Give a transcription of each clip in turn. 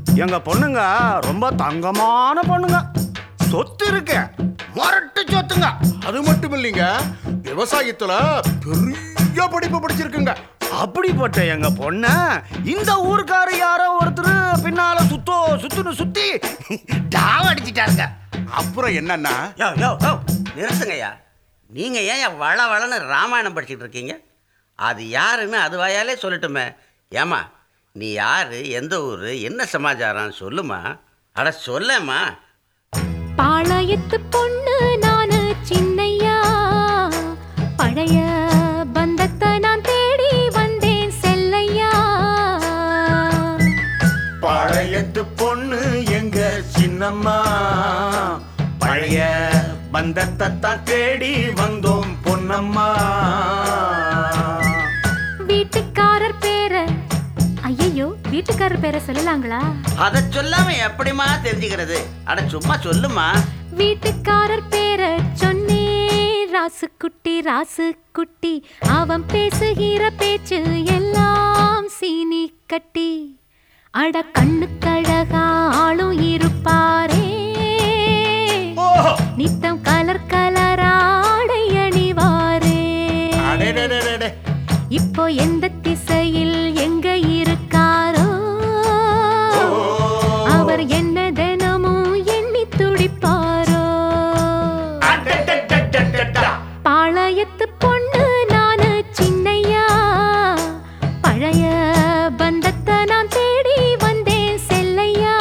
எங்க பொண்ணுங்க ரொம்ப தங்கமான பொண்ணுங்க சொத்து இருக்கு மொரட்டு சொத்துங்க அது மட்டும் இல்லைங்க விவசாயத்துல பெரிய படிப்பு படிச்சிருக்குங்க அப்படிப்பட்ட எங்க பொண்ண இந்த ஊருக்கார யாரோ ஒருத்தர் பின்னால சுத்தோ சுத்துன்னு சுத்தி டாவ அடிச்சிட்டாருங்க அப்புறம் என்னன்னா யோ யோ யோ நிறுத்துங்கய்யா நீங்கள் ஏன் வள வளன்னு ராமாயணம் படிச்சிட்டு இருக்கீங்க அது யாருன்னு அது வாயாலே சொல்லட்டுமே ஏம்மா நீ யார் எந்த ஊர் என்ன சமாச்சாரம் சொல்லுமா அட சொல்லேம்மா பாளையத்து பொண்ணு நானு சின்னையா பழைய பந்தத்தை நான் தேடி வந்தேன் செல்லையா பழையத்து பொண்ணு எங்க சின்னம்மா பழைய பந்தத்தை தான் தேடி வந்தோம் பொன்னம்மா வீட்டுக்காரர் பேரை ஐயோ வீட்டுக்காரர் பேரை சொல்லலாங்களா அதை சொல்லாம எப்படிம்மா தெரிஞ்சுக்கிறது அட சும்மா சொல்லுமா வீட்டுக்காரர் பேரை சொன்னே ராசு குட்டி ராசு குட்டி அவன் பேசுகிற பேச்சு எல்லாம் சீனி கட்டி அட கண்ணுக்கழகா ஆளும் இருப்பாரே நித்தம் கலர் கலராடை அணிவாரே அடேடேடேடே. இப்போ எந்த திசையில் எங்க இருக்காரோ அவர் என்ன தினமும் எண்ணி துடிப்பாரோ பாளையத்து பொண்ணு நானு சின்னையா பழைய பந்தத்தை நான் தேடி வந்தேன் செல்லையா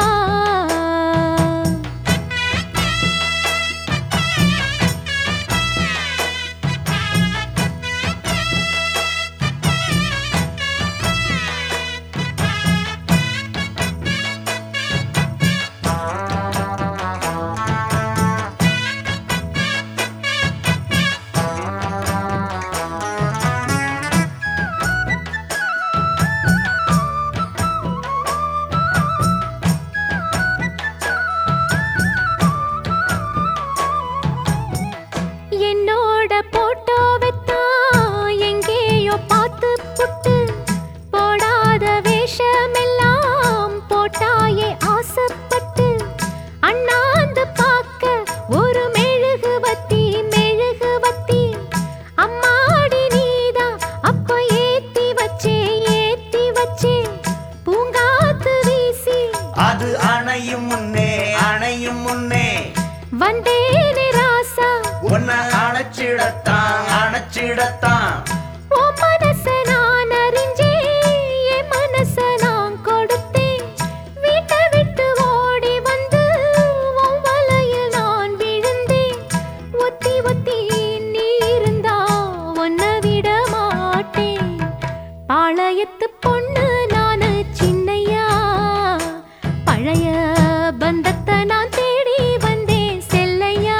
என்னோட போட்டோவைத்தான் எங்கேயோ பார்த்து புட்டு போடாத வேஷமெல்லாம் போட்டாயே ஆசைப்பட்டு அண்ணாந்து பார்க்க ஒரு மெழுகுவத்தி மெழுகுவத்தி அம்மாடி நீதான் அப்ப ஏத்தி வச்சே ஏத்தி வச்சே பூங்காத்து வீசி அது அணையும் முன்னே அணையும் முன்னே வந்தேனே ராசா உன்னை அணைச்சிடத்தான் அணைச்சிடத்தான் ஓ மனச நான் அறிஞ்சேன் என் மனச நான் கொடுத்தேன் வீட்டை விட்டு ஓடி வந்து உன் வலையில் நான் விழுந்தேன் ஒத்தி ஒத்தி நீ இருந்தா உன்னை விட மாட்டேன் பாளையத்து பொண்ணு நானு சின்னையா பழைய பந்தத்தை நான் தேடி வந்தேன் செல்லையா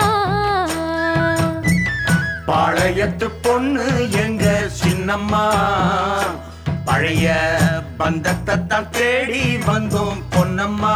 பாளையத்து பொண்ணு எங்க சின்னம்மா பழைய பந்தத்தை தான் தேடி வந்தோம் பொன்னம்மா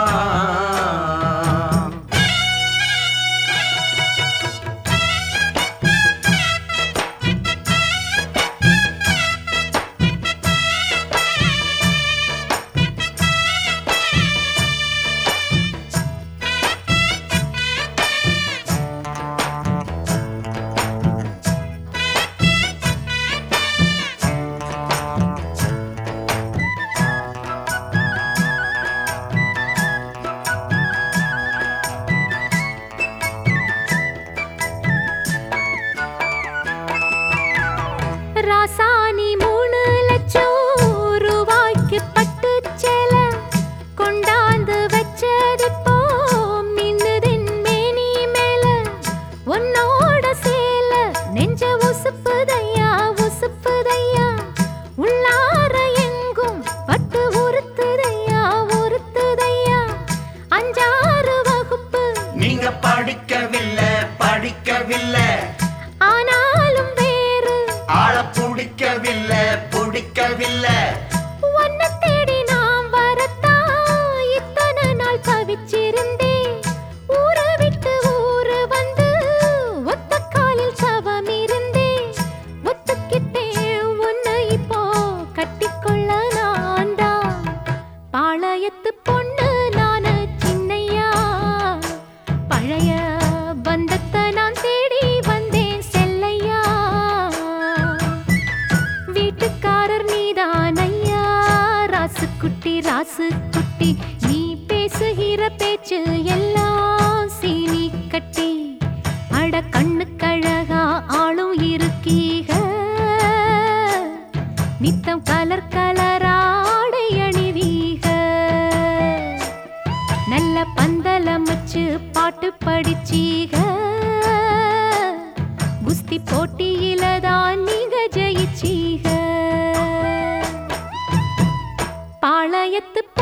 ராசு குட்டி ராசு குட்டி நீ பேசுகிற பேச்சு எல்லாம் சீனி கட்டி அட கண்ணு கழகா ஆளும் இருக்கீக நித்தம் கலர் கலராடை அணிவீக நல்ல பந்தலமைச்சு பாட்டு படிச்சீக குஸ்தி போட்டியில தான் நீங்க ஜெயிச்சீக பாளையத்து